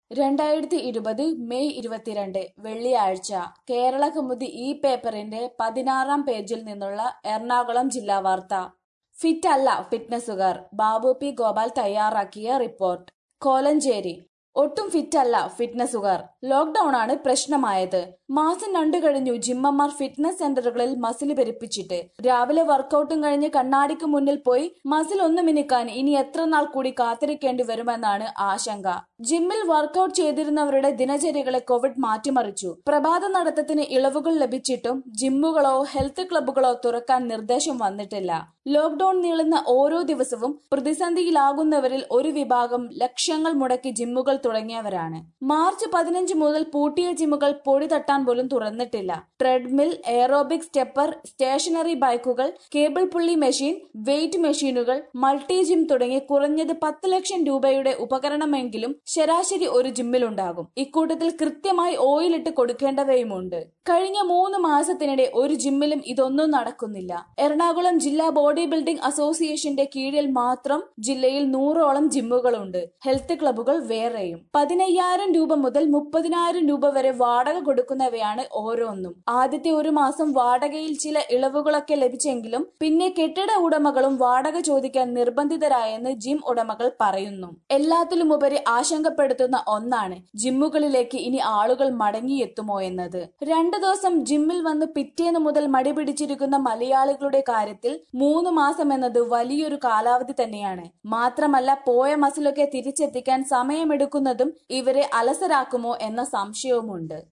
രണ്ടായിരത്തി ഇരുപത് മെയ് ഇരുപത്തിരണ്ട് വെള്ളിയാഴ്ച കേരള കൗമുദി ഈ പേപ്പറിന്റെ പതിനാറാം പേജിൽ നിന്നുള്ള എറണാകുളം ജില്ലാ വാർത്ത ഫിറ്റ് അല്ല ഫിറ്റ്നസുകാർ ബാബു പി ഗോപാൽ തയ്യാറാക്കിയ റിപ്പോർട്ട് കോലഞ്ചേരി ഒട്ടും ഫിറ്റ് അല്ല ഫിറ്റ്നസുകാർ ലോക്ക്ഡൌൺ ആണ് പ്രശ്നമായത് മാസം രണ്ടു കഴിഞ്ഞു ജിമ്മന്മാർ ഫിറ്റ്നസ് സെന്ററുകളിൽ മസിൽ പെരുപ്പിച്ചിട്ട് രാവിലെ വർക്കൗട്ടും കഴിഞ്ഞ് കണ്ണാടിക്ക് മുന്നിൽ പോയി മസിൽ ഒന്ന് മിനുക്കാൻ ഇനി എത്ര നാൾ കൂടി കാത്തിരിക്കേണ്ടി വരുമെന്നാണ് ആശങ്ക ജിമ്മിൽ വർക്കൗട്ട് ചെയ്തിരുന്നവരുടെ ദിനചര്യകളെ കോവിഡ് മാറ്റിമറിച്ചു പ്രഭാത നടത്തത്തിന് ഇളവുകൾ ലഭിച്ചിട്ടും ജിമ്മുകളോ ഹെൽത്ത് ക്ലബ്ബുകളോ തുറക്കാൻ നിർദ്ദേശം വന്നിട്ടില്ല ലോക്ക്ഡൌൺ നീളുന്ന ഓരോ ദിവസവും പ്രതിസന്ധിയിലാകുന്നവരിൽ ഒരു വിഭാഗം ലക്ഷങ്ങൾ മുടക്കി ജിമ്മുകൾ തുടങ്ങിയവരാണ് മാർച്ച് പതിനഞ്ച് മുതൽ പൂട്ടിയ ജിമ്മുകൾ പൊടി തട്ടാൻ പോലും തുറന്നിട്ടില്ല ട്രെഡ്മിൽ എയറോബിക് സ്റ്റെപ്പർ സ്റ്റേഷനറി ബൈക്കുകൾ കേബിൾ പുള്ളി മെഷീൻ വെയിറ്റ് മെഷീനുകൾ മൾട്ടി ജിം തുടങ്ങി കുറഞ്ഞത് പത്ത് ലക്ഷം രൂപയുടെ ഉപകരണമെങ്കിലും ശരാശരി ഒരു ജിമ്മിലുണ്ടാകും ഇക്കൂട്ടത്തിൽ കൃത്യമായി ഓയിലിട്ട് കൊടുക്കേണ്ടവയുമുണ്ട് കഴിഞ്ഞ മൂന്ന് മാസത്തിനിടെ ഒരു ജിമ്മിലും ഇതൊന്നും നടക്കുന്നില്ല എറണാകുളം ജില്ലാ ബോഡി ബിൽഡിംഗ് അസോസിയേഷന്റെ കീഴിൽ മാത്രം ജില്ലയിൽ നൂറോളം ജിമ്മുകളുണ്ട് ഹെൽത്ത് ക്ലബ്ബുകൾ വേറെയും പതിനയ്യായിരം രൂപ മുതൽ മുപ്പതിനായിരം രൂപ വരെ വാടക കൊടുക്കുന്നവയാണ് ഓരോന്നും ആദ്യത്തെ ഒരു മാസം വാടകയിൽ ചില ഇളവുകളൊക്കെ ലഭിച്ചെങ്കിലും പിന്നെ കെട്ടിട ഉടമകളും വാടക ചോദിക്കാൻ നിർബന്ധിതരായെന്ന് ജിം ഉടമകൾ പറയുന്നു എല്ലാത്തിലുമുപരി ആശങ്കപ്പെടുത്തുന്ന ഒന്നാണ് ജിമ്മുകളിലേക്ക് ഇനി ആളുകൾ മടങ്ങിയെത്തുമോ എന്നത് രണ്ടു ദിവസം ജിമ്മിൽ വന്ന് പിറ്റേന്ന് മുതൽ മടി പിടിച്ചിരിക്കുന്ന മലയാളികളുടെ കാര്യത്തിൽ മൂന്ന് മാസം എന്നത് വലിയൊരു കാലാവധി തന്നെയാണ് മാത്രമല്ല പോയ മസിലൊക്കെ തിരിച്ചെത്തിക്കാൻ സമയമെടുക്കുന്നതും ഇവരെ അലസരാക്കുമോ എന്ന സംശയവുമുണ്ട്